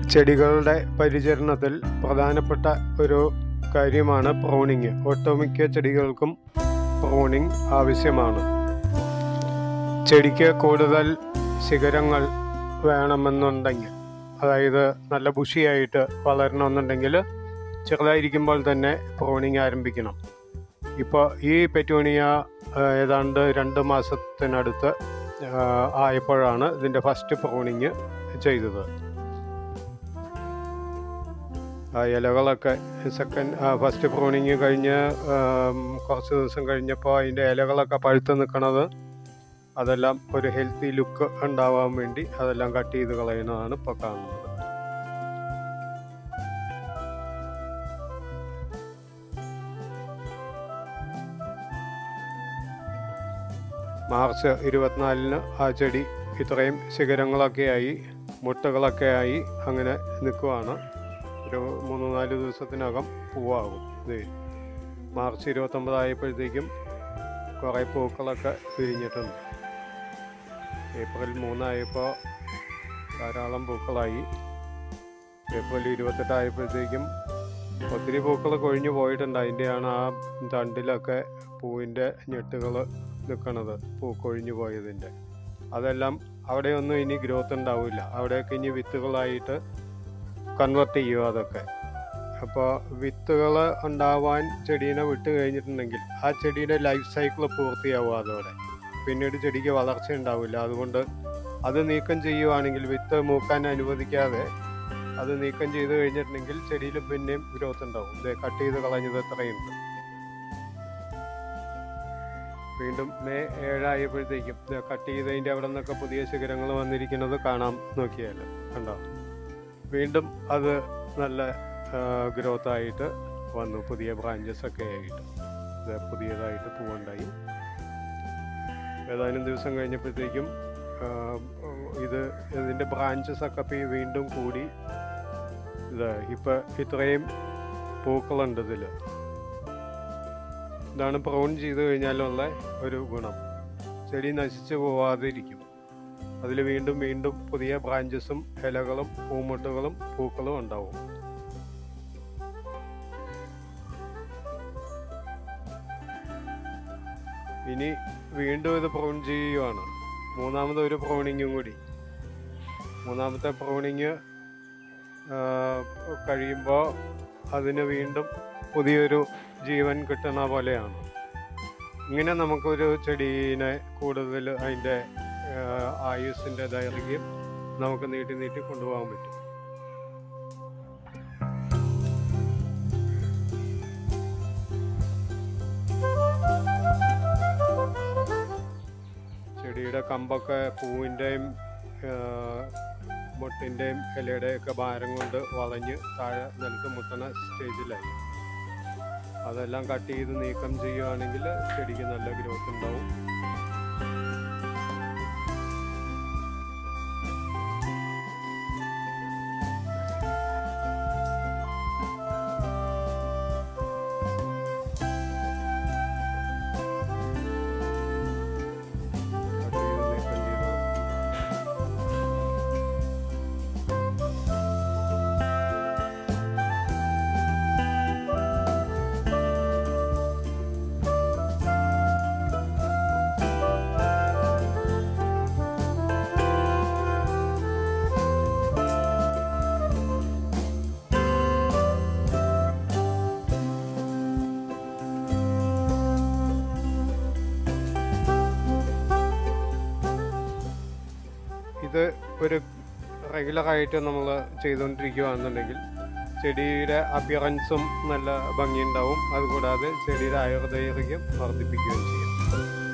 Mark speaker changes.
Speaker 1: ചെടികളുടെ പരിചരണത്തിൽ പ്രധാനപ്പെട്ട ഒരു കാര്യമാണ് പ്രൂണിങ് ഒട്ടുമിക്ക ചെടികൾക്കും പ്രൂണിങ് ആവശ്യമാണ് ചെടിക്ക് കൂടുതൽ ശിഖരങ്ങൾ വേണമെന്നുണ്ടെങ്കിൽ അതായത് നല്ല ബുഷിയായിട്ട് വളരണമെന്നുണ്ടെങ്കിൽ ചെറുതായിരിക്കുമ്പോൾ തന്നെ പ്രൂണിങ് ആരംഭിക്കണം ഇപ്പോൾ ഈ പെറ്റൂണിയ ആ, ഏതാണ്ട് രണ്ട് മാസത്തിനടുത്ത് ആ, ആയപ്പോഴാണ് ഇതിൻ്റെ ഫസ്റ്റ് പ്രൂണിങ് ചെയ്തത് ആ ഇലകളൊക്കെ സെക്കൻഡ് ഫസ്റ്റ് പ്രൂണിങ് കഴിഞ്ഞ് ആം, കുറച്ച് ദിവസം കഴിഞ്ഞപ്പോൾ അതിൻ്റെ ഇലകളൊക്കെ പഴുത്ത് നിൽക്കണത് അതെല്ലാം ഒരു ഹെൽത്തി ലുക്ക് ഉണ്ടാവാൻ വേണ്ടി അതെല്ലാം കട്ട് ചെയ്ത് കളയുന്നതാണ് ഇപ്പോൾ കാണുന്നത് മാർച്ച് ഇരുപത്തിനാലിന് ആ ചെടി ഇത്രയും ശിഖരങ്ങളൊക്കെയായി മുട്ടകളൊക്കെ ആയി അങ്ങനെ നിൽക്കുവാണ് ഒരു മൂന്ന് നാല് ദിവസത്തിനകം പൂവാകും ഇത് മാർച്ച് ഇരുപത്തൊമ്പതായപ്പോഴത്തേക്കും കുറേ പൂക്കളൊക്കെ വിരിഞ്ഞിട്ടുണ്ട് ഏപ്രിൽ മൂന്നായപ്പോൾ ധാരാളം പൂക്കളായി ഏപ്രിൽ ഇരുപത്തെട്ടായപ്പോഴത്തേക്കും ഒത്തിരി പൂക്കൾ കൊഴിഞ്ഞു പോയിട്ടുണ്ട് അതിൻ്റെയാണ് ആ തണ്ടിലൊക്കെ പൂവിൻ്റെ ഞെട്ടുകൾ നിൽക്കണത് പൂ കൊഴിഞ്ഞു പോയതിൻ്റെ അതെല്ലാം അവിടെയൊന്നും ഇനി ഗ്രോത്ത് ഉണ്ടാവില്ല അവിടെയൊക്കെ ഇനി വിത്തുകളായിട്ട് കൺവെർട്ട് ചെയ്യുക അതൊക്കെ അപ്പോൾ വിത്തുകൾ ഉണ്ടാവാൻ ചെടീനെ വിട്ട് കഴിഞ്ഞിട്ടുണ്ടെങ്കിൽ ആ ചെടിയുടെ ലൈഫ് സൈക്കിൾ പൂർത്തിയാവും അതോടെ പിന്നീട് ചെടിക്ക് വളർച്ച ഉണ്ടാവില്ല അതുകൊണ്ട് അത് നീക്കം ചെയ്യുവാണെങ്കിൽ വിത്ത് മൂക്കാൻ അനുവദിക്കാതെ അത് നീക്കം ചെയ്ത് കഴിഞ്ഞിട്ടുണ്ടെങ്കിൽ ചെടിയിൽ പിന്നെയും ഗ്രോത്ത് ഉണ്ടാവും ഇത് കട്ട് ചെയ്ത് കളഞ്ഞത് എത്രയുണ്ട് വീണ്ടും മെയ് ഏഴായപ്പോഴത്തേക്കും ഇത് കട്ട് ചെയ്തതിൻ്റെ അവിടെ നിന്നൊക്കെ പുതിയ ശിഖരങ്ങൾ വന്നിരിക്കുന്നത് കാണാം നോക്കിയാൽ കണ്ടോ വീണ്ടും അത് നല്ല ഗ്രോത്ത് ആയിട്ട് വന്നു പുതിയ ബ്രാഞ്ചസ് ഒക്കെ ആയിട്ട് ഇത് പുതിയതായിട്ട് പൂവുണ്ടായി ഏതാനും ദിവസം കഴിഞ്ഞപ്പോഴത്തേക്കും ആ, ഇത് ഇതിൻ്റെ ബ്രാഞ്ചസ് ഒക്കെ ഇപ്പം ഈ വീണ്ടും കൂടി ഇത് ഇപ്പം ഇത്രയും പൂക്കളുണ്ട് ഇതിൽ ഇതാണ് പ്രൗൺ ചെയ്ത് കഴിഞ്ഞാലുള്ള ഒരു ഗുണം ചെടി നശിച്ചു പോവാതിരിക്കും അതിൽ വീണ്ടും വീണ്ടും പുതിയ ബ്രാഞ്ചസും ഇലകളും പൂമുട്ടുകളും പൂക്കളും ഉണ്ടാവും ഇനി വീണ്ടും ഇത് പ്രൂൺ ചെയ്യുകയാണ് മൂന്നാമത് ഒരു പ്രൂണിങ്ങും കൂടി മൂന്നാമത്തെ പ്രൂണിങ് കഴിയുമ്പോൾ അതിന് വീണ്ടും പുതിയൊരു ജീവൻ കിട്ടുന്ന പോലെയാണ് ഇങ്ങനെ നമുക്കൊരു ചെടീനെ കൂടുതൽ അതിൻ്റെ ആയുസിൻ്റെ ദൈർഘ്യം നമുക്ക് നീട്ടി നീട്ടി കൊണ്ടുപോകാൻ പറ്റും ചെടിയുടെ കമ്പൊക്കെ പൂവിൻ്റെയും മുട്ടിൻ്റെയും ഇലയുടെയൊക്കെ ഭാരം കൊണ്ട് വളഞ്ഞ് താഴെ നിലത്ത് മുട്ടണ സ്റ്റേജിലായി അതെല്ലാം കട്ട് ചെയ്ത് നീക്കം ചെയ്യുകയാണെങ്കിൽ ചെടിക്ക് നല്ല ഗ്രോത്ത് ഉണ്ടാവും കട്ട് ചെയ്ത് നീക്കം ചെയ്ത് ഇത് ഒരു റെഗുലറായിട്ട് നമ്മൾ ചെയ്തുകൊണ്ടിരിക്കുകയാണെന്നുണ്ടെങ്കിൽ ചെടിയുടെ അപ്പിയറൻസും നല്ല ഭംഗിയുണ്ടാവും അതുകൂടാതെ ചെടിയുടെ ആയുർദൈർഘ്യം വർദ്ധിപ്പിക്കുകയും ചെയ്യും